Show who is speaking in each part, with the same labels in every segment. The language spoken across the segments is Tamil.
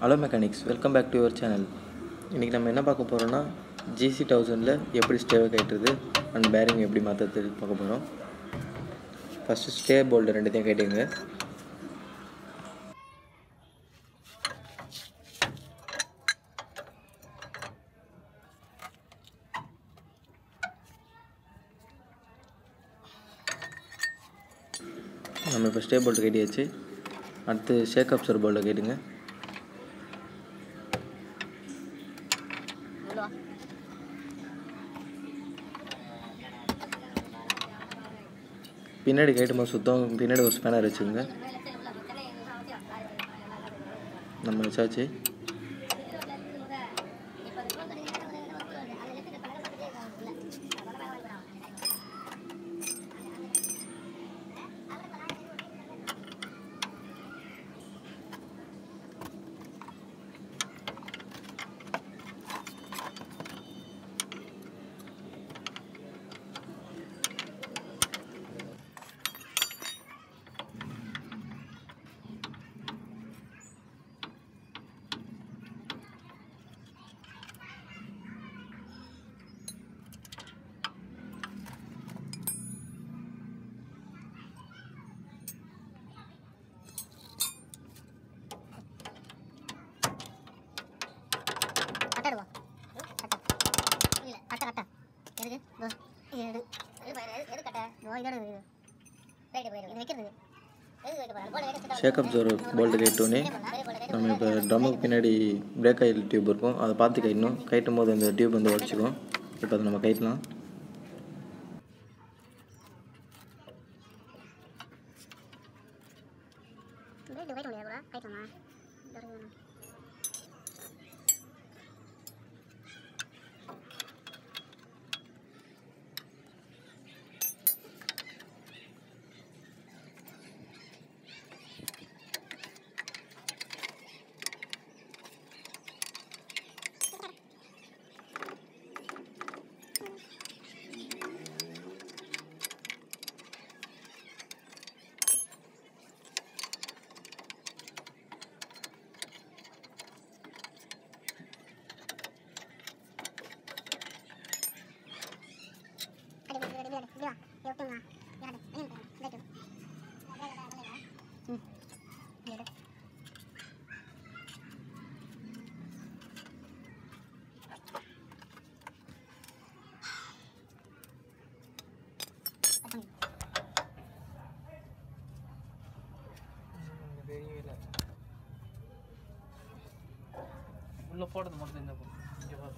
Speaker 1: Hello mechanics welcome back to your channel இன்றைக்கி நம்ம என்ன பார்க்க போகிறோம்னா ஜிசி தௌசண்டில் எப்படி ஸ்டேவை கட்டுறது அண்ட் பேரிங் எப்படி மாற்றுறது பார்க்க போகிறோம் ஃபஸ்ட்டு ஸ்டே போல்டு ரெண்டுத்தையும் கட்டிங்க நம்ம இப்போ ஸ்டே போல்டு கட்டியாச்சு அடுத்து ஷேக் அப்சர் போல்டை கேட்டுங்க பின்னாடி கேட்டும்போது சுத்தம் பின்னாடி ஒரு ஸ்பேனர் வச்சுக்கோங்க நம்ம வச்சாச்சு
Speaker 2: கட்டாடுவா கட்டா இல்லை கட்ட கட்டா எதுக்கு இதோ, இது எடு எது பாரு, எது- எது கட்ட இதோ இதோட இது ரைட்டு போயிடு இது வைக்கிறது எது வைக்க போகிறேன் போல வைக்க
Speaker 1: ஷேக் அப்சர் போல்டு கட்டோன்னே நம்ம இப்போ ட்ரம்முக்கு பின்னாடி பிரேக் ஆயில் டியூப் இருக்கும் அதை பார்த்து கட்டணும் கட்டும் போது அந்த டியூப் வந்து உடச்சிக்கும் இப்போ அதை நம்ம கட்டலாம்
Speaker 2: ரைட்டு வைக்க முடியாது கூட ரைட்டுமா இதோட இது. அடி அடி அடி அடி இப்படி வா இதை விட்டுங்களா யாரு என்ன ரைட்டு ம் எடு
Speaker 3: உள்ள போடுறது மட்டும் இந்த இங்கே பாரு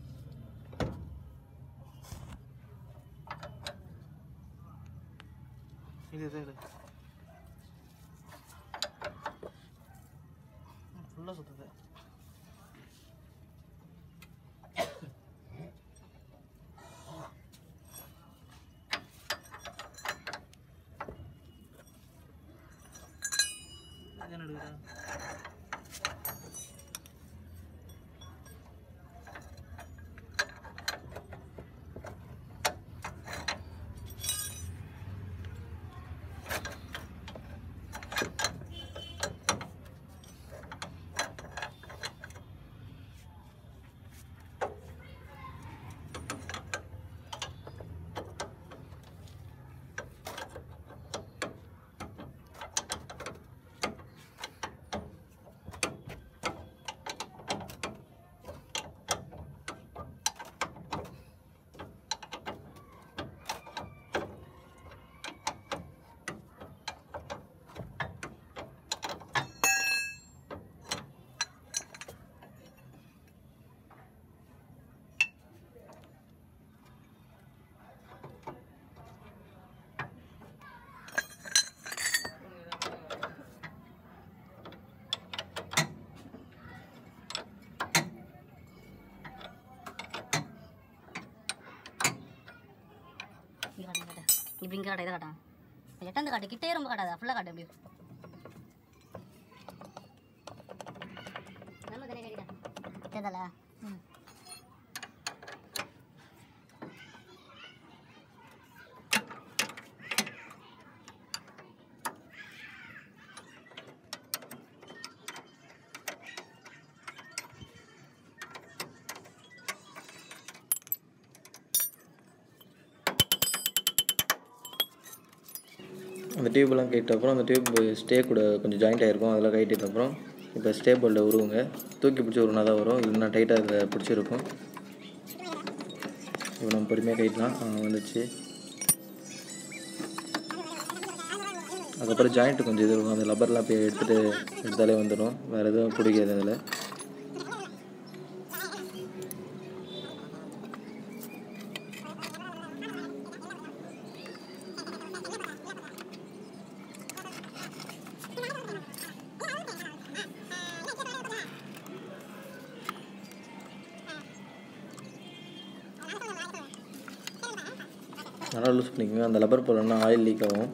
Speaker 3: இது இது இது ஃபுல்லாக சுற்றுது இது என்ன எடுக்கிறா
Speaker 2: இங்கே காட்டு காட்டு இப்படி இங்கே காட்டு இதை காட்டான் எட்டந்து காட்டு கிட்டே ரொம்ப காட்டாதா ஃபுல்லாக காட்டு எப்படி தெரிதல ம்
Speaker 1: அந்த டியூப்லாம் கேட்ட அப்புறம் அந்த டியூப் ஸ்டே கூட கொஞ்சம் ஜாயிண்ட் ஆகிருக்கும் அதெல்லாம் கைட்டிட்ட அப்புறம் இப்போ ஸ்டே போல்ட உருவுங்க தூக்கி பிடிச்சி உருனா தான் வரும் இல்லைன்னா டைட்டாக அதில் பிடிச்சிருக்கும் இப்போ நம்ம பொறுமையாக கைட்டலாம் ஆ, வந்துச்சு அதுக்கப்புறம் ஜாயிண்ட் கொஞ்சம் இது இருக்கும் அந்த லப்பர்லாம் போய் எடுத்துகிட்டு எடுத்தாலே வந்துடும் வேறு எதுவும் பிடிக்காது அதில் நல்லா லூஸ் பண்ணிக்கோங்க அந்த லப்பர் போடலன்னா ஆயில் லீக் ஆகும்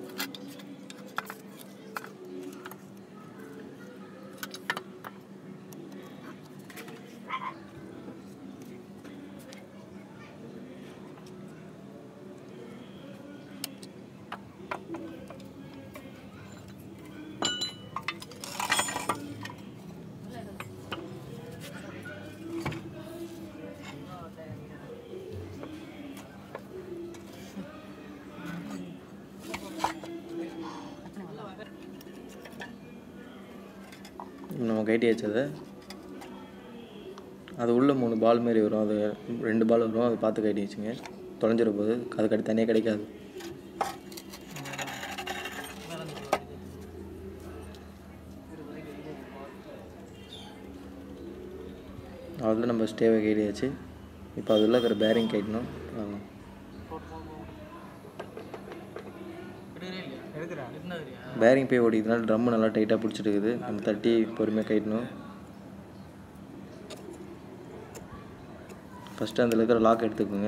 Speaker 1: நம்ம கைட்டி வச்சதை அது உள்ள மூணு பால் மாரி வரும் அது ரெண்டு பால் வரும் அதை பார்த்து கைட்டி வச்சுங்க தொலைஞ்சிட போகுது அது கடி தனியாக கிடைக்காது அவ்வளோ நம்ம ஸ்டேவை கைட்டியாச்சு இப்போ அது உள்ள இருக்கிற பேரிங் கைட்டணும் ஆமாம்
Speaker 3: எடுக்கிறா என்னதுரியா
Speaker 1: பேரிங் போய் ஓடிக்கிறதுனால ட்ரம் நல்லா டைட்டாக பிடிச்சிட்டு இருக்குது நம்ம தட்டி பொறுமையாக கைட்டணும் ஃபஸ்ட்டு அதில் இருக்கிற லாக் எடுத்துக்கோங்க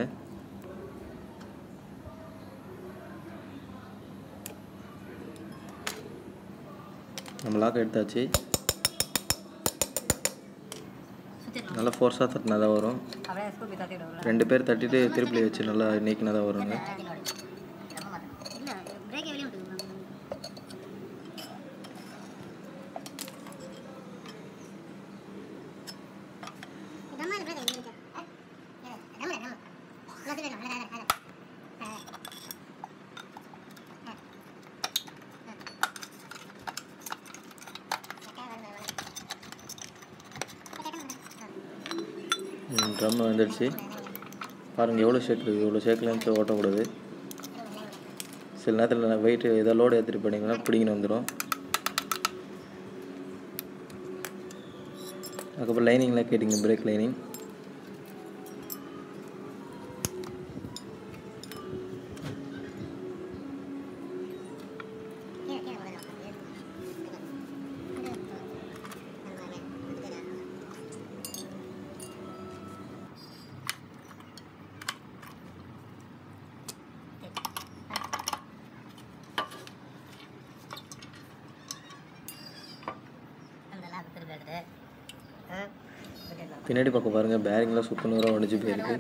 Speaker 1: நம்ம லாக் எடுத்தாச்சு நல்லா ஃபோர்ஸாக தட்டினா தான் வரும்
Speaker 2: அப்படியே ஸ்கூபி தட்டி விடுவோம்ல
Speaker 1: ரெண்டு பேர் தட்டிட்டு திருப்பி வச்சு நல்லா நீக்கினா தான் வருங்க
Speaker 2: இல்லை பிரேக்கே வெளியே விட்டுருங்க
Speaker 1: ட்ரம் வந்துடுச்சு பாருங்கள் எவ்வளோ ஷேக் இருக்குது இவ்வளோ ஷேக்லேருந்து ஓட்டக்கூடாது சில நேரத்தில் வெயிட் ஏதோ லோடு ஏற்றிட்டு போனீங்கன்னா பிடிங்கின்னு வந்துடும் அதுக்கப்புறம் லைனிங்லாம் கேட்டிங்க பிரேக் லைனிங் பின்னாடி பக்கம் பாருங்கள் பேரிங்லாம் சுக்குநூறாக உடஞ்சி போயிருக்கு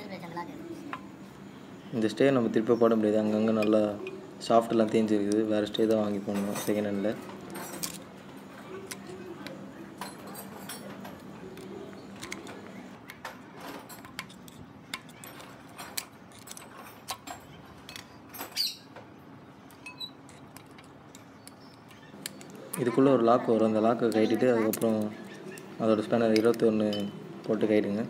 Speaker 1: இந்த ஸ்டே நம்ம திருப்பி போட முடியாது அங்கங்கே நல்லா சாஃப்ட்லாம் தேஞ்சிருக்குது வேறு ஸ்டே தான் வாங்கி போடணும் செகண்ட் ஹேண்டில் இதுக்குள்ளே ஒரு லாக் வரும் அந்த லாக்கை கட்டிட்டு அதுக்கப்புறம் அதோட ஸ்பேனர் இருபத்தி ஒன்று போட்டு கைடுங்க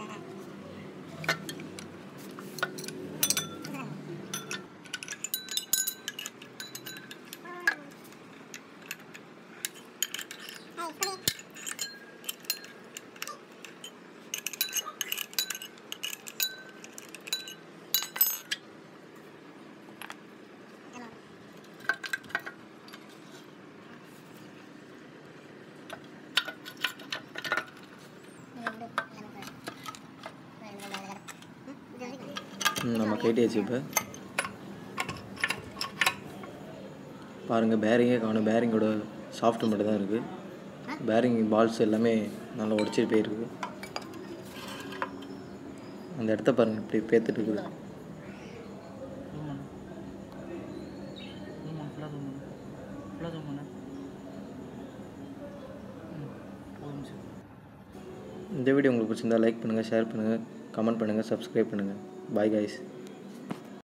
Speaker 1: ம், நம்ம கைட்டியாச்சு இப்போ பாருங்கள் பேரிங்கே காணும் பேரிங்கோட சாஃப்ட் மட்டும் தான் இருக்குது பேரிங் பால்ஸ் எல்லாமே நல்லா உடச்சிட்டு போயிருக்கு அந்த இடத்த பாருங்கள் இப்படி பேத்துட்டு இருக்குது
Speaker 3: ஜூம் பண்ணு ஜூம் பண்ணு ஃபுல்லாக ஜூம் பண்ணு ஃபுல்லாக ஜூம் பண்ணு ம் ஒரு நிமிஷம்
Speaker 1: இந்த வீடியோ உங்களுக்கு பிடிச்சிருந்தா லைக் பண்ணுங்கள் ஷேர் பண்ணுங்கள் கமெண்ட் பண்ணுங்கள் சப்ஸ்கிரைப் பண்ணுங்கள் பாய் காய்ஸ்